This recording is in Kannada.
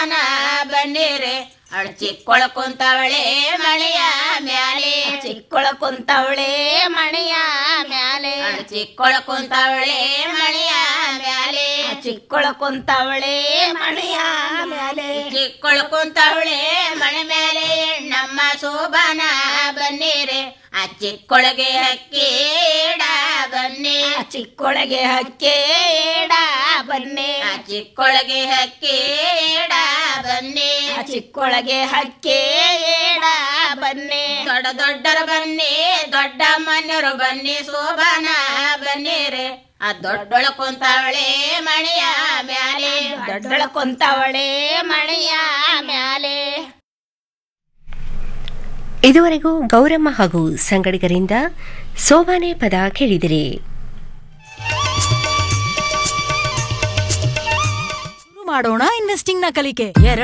ಬನ್ನಿರೆ ಅವಳು ಚಿಕ್ಕೊಳ ಕುಂತವಳೆ ಮಳೆಯ ಮ್ಯಾಲೆ ಚಿಕ್ಕೊಳ ಕುಂತವಳೆ ಮಣಿಯ ಮ್ಯಾಲೆ ಅವಳು ಚಿಕ್ಕೊಳ ಕುಂತವಳೆ ಮಳೆಯ ಮ್ಯಾಲೆ ಚಿಕ್ಕೊಳ ಕುಂತವಳೆ ಮಣಿಯ ಮ್ಯಾಲೆ ಚಿಕ್ಕೊಳ ಕುಂತವಳೆ ಮಳೆ ಮೇಲೆ ನಮ್ಮ ಶೋಭಾನ ಬನ್ನಿರೆ ಆ ಚಿಕ್ಕೊಳಗೆ ಹಕ್ಕೀಡ ಬನ್ನಿ ಚಿಕ್ಕೊಳಗೆ ಹಕ್ಕೆ ಏಡ ಬನ್ನಿ ಆ ಚಿಕ್ಕೊಳಗೆ ಹಕ್ಕೀಡ ಬನ್ನಿ ಚಿಕ್ಕೊಳಗೆ ಹಕ್ಕೆ ಏಡ ಬನ್ನಿ ದೊಡ್ಡ ದೊಡ್ಡರ ಬನ್ನಿ ದೊಡ್ಡ ಮನೆಯವರು ಬನ್ನಿ ಶೋಭಾನ ಬನ್ನಿರೆ ಆ ದೊಡ್ಡೊಳ ಕುಂತವಳೆ ಮಣಿಯ ಮ್ಯಾಲೆ ದೊಡ್ಡಳ ಕುಂತವಳೆ ಮಣಿಯ ಮ್ಯಾಲೆ ಇದುವರೆಗೂ ಗೌರಮ್ಮ ಹಾಗೂ ಸಂಗಡಿಗರಿಂದ ಸೋಬಾನೆ ಪದ ಕೇಳಿದಿರಿ ಮಾಡೋಣ ಇನ್ವೆಸ್ಟಿಂಗ್ ನ ಕಲಿಕೆ